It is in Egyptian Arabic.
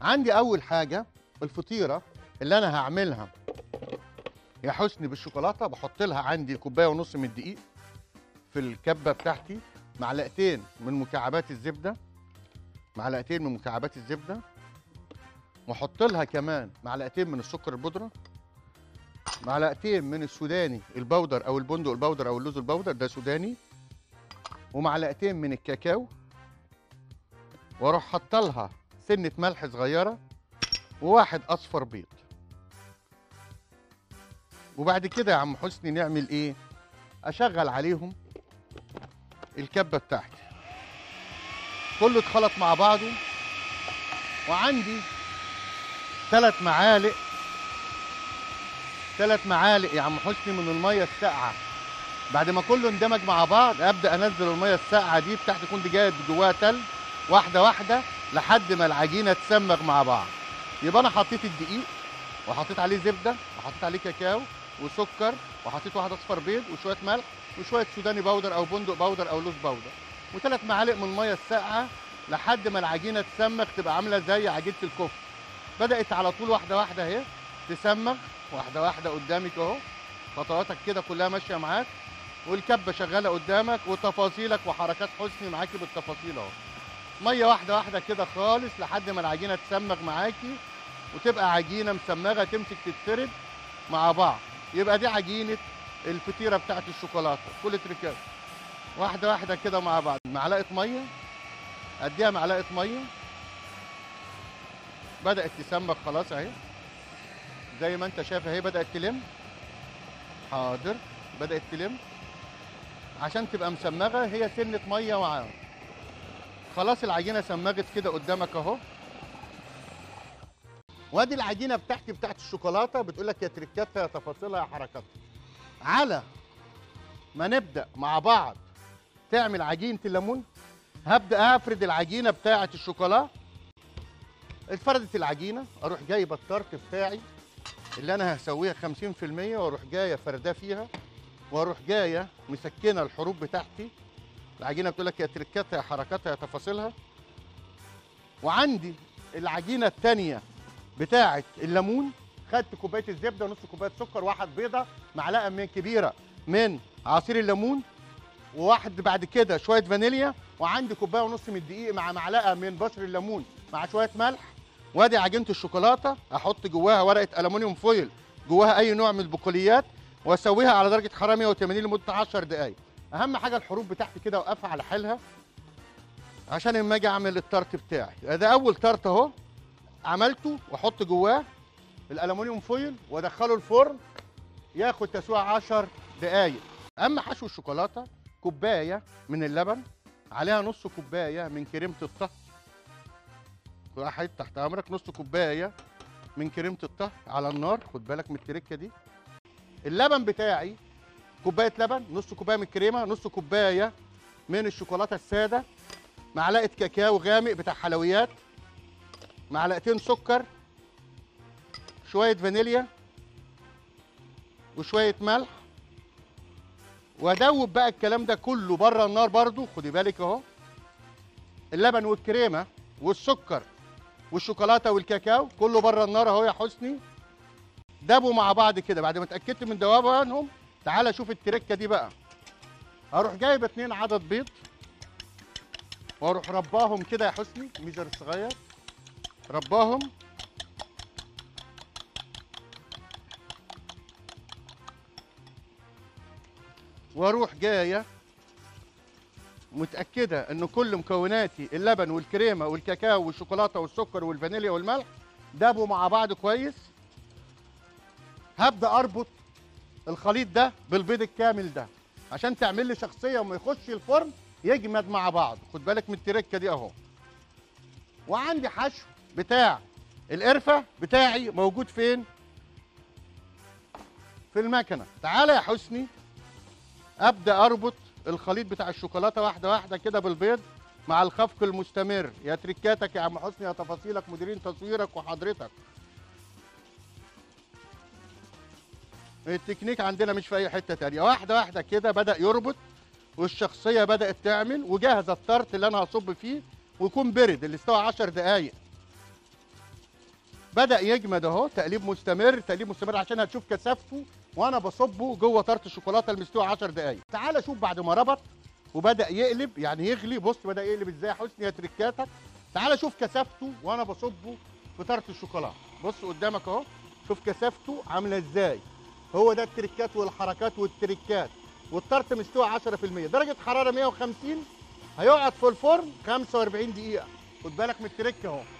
عندي اول حاجه الفطيره اللي انا هعملها يا حسني بالشوكولاته بحط لها عندي كوبايه ونص من الدقيق في الكبه بتاعتي معلقتين من مكعبات الزبده معلقتين من مكعبات الزبده واحط لها كمان معلقتين من السكر البودره معلقتين من السوداني البودر او البندق البودر او اللوز البودر ده سوداني ومعلقتين من الكاكاو واروح حاطه لها سنه ملح صغيره وواحد اصفر بيض وبعد كده يا عم حسني نعمل ايه اشغل عليهم الكبه بتاعتي كله اتخلط مع بعضه وعندي ثلاث معالق ثلاث معالق يا عم حسني من الميه الساقعه بعد ما كله اندمج مع بعض ابدا انزل الميه الساقعه دي بتاعت تكون دي جايه جواها تلج واحده واحده لحد ما العجينه تسمغ مع بعض يبقى انا حطيت الدقيق وحطيت عليه زبده وحطيت عليه كاكاو وسكر وحطيت واحد اصفر بيض وشويه ملح وشويه سوداني باودر او بندق باودر او لوز باودر وثلاث معالق من الميه الساقعه لحد ما العجينه تسمغ تبقى عامله زي عجينه الكفته بدات على طول واحده واحده اهي تسمغ واحده واحده قدامك اهو خطواتك كده كلها ماشيه معاك والكبه شغاله قدامك وتفاصيلك وحركات حسني معاكي بالتفاصيل اهو ميه واحده واحده كده خالص لحد ما العجينه تسمغ معاكي وتبقى عجينه مسمغه تمسك تتفرد مع بعض يبقى دي عجينه الفطيره بتاعت الشوكولاته كل تركات واحده واحده كده مع بعض معلقه ميه اديها معلقه ميه بدات تسمغ خلاص اهي زي ما انت شايف اهي بدات تلم حاضر بدات تلم عشان تبقى مسمغه هي سنه ميه وعام خلاص العجينه سمغت كده قدامك اهو وادي العجينه بتاعتي بتاعت الشوكولاته بتقول لك يا تركاتها يا تفاصيلها يا حركاتها على ما نبدا مع بعض تعمل عجينه الليمون هبدا افرد العجينه بتاعه الشوكولاته اتفردت العجينه اروح جايبه التارت بتاعي اللي انا هسويها 50% واروح جايه فرداه فيها واروح جايه مسكنه الحروف بتاعتي العجينه بتقول لك يا تركاتها يا حركاتها يا تفاصيلها وعندي العجينه الثانيه بتاعه الليمون خدت كوبايه الزبده ونص كوبايه سكر واحد بيضه معلقه من كبيره من عصير الليمون وواحد بعد كده شويه فانيليا وعندي كوبايه ونص من الدقيق مع معلقه من بشر الليمون مع شويه ملح وادي عجينه الشوكولاته احط جواها ورقه الومنيوم فويل جواها اي نوع من البقوليات واسويها على درجه حراره 180 لمده 10 دقائق اهم حاجه الحروف بتاعتي كده اوقفها على حيلها عشان اما اجي اعمل التارت بتاعي ده اول تارت اهو عملته واحط جواه الالومنيوم فويل وادخله الفرن ياخد تسويه 10 دقائق اما حشو الشوكولاته كوبايه من اللبن عليها نص كوبايه من كريمه الطهي واحد تحت امرك نص كوبايه من كريمه الطهي على النار خد بالك من التركه دي اللبن بتاعي كوبايه لبن نص كوبايه من الكريمه نص كوبايه من الشوكولاته الساده معلقه كاكاو غامق بتاع حلويات معلقتين سكر شويه فانيليا وشويه ملح وادوب بقى الكلام ده كله بره النار برضو خدي بالك اهو اللبن والكريمه والسكر والشوكولاته والكاكاو كله بره النار اهو يا حسني دابوا مع بعض كده بعد ما اتاكدت من دوابهم تعالى شوف التركه دي بقى اروح جايب اتنين عدد بيض واروح رباهم كده يا حسني ميجر صغير رباهم واروح جايه متاكده ان كل مكوناتي اللبن والكريمه والكاكاو والشوكولاته والسكر والفانيليا والملح دابوا مع بعض كويس هبدا اربط الخليط ده بالبيض الكامل ده عشان تعمل لي شخصيه وما يخش الفرن يجمد مع بعض خد بالك من التركه دي اهو وعندي حشو بتاع القرفه بتاعي موجود فين في المكنه تعالى يا حسني ابدا اربط الخليط بتاع الشوكولاته واحده واحده كده بالبيض مع الخفق المستمر يا تركاتك يا عم حسني يا تفاصيلك مديرين تصويرك وحضرتك التكنيك عندنا مش في اي حته تانية واحده واحده كده بدا يربط والشخصيه بدات تعمل وجاهز الطرت اللي انا هصب فيه ويكون برد اللي استوى 10 دقائق بدا يجمد اهو تقليب مستمر تقليب مستمر عشان هتشوف كثافته وانا بصبه جوه طرت الشوكولاته المستوي 10 دقائق تعال شوف بعد ما ربط وبدا يقلب يعني يغلي بص بدا يقلب ازاي يا حسني يا تريكاتك تعال شوف كثافته وانا بصبه في طرت الشوكولاته بص قدامك اهو شوف كثافته عامله ازاي هو ده التريكات والحركات والتريكات والطرت مستوي 10% درجه حراره 150 هيقعد في الفرن 45 دقيقه خد بالك من التريك اهو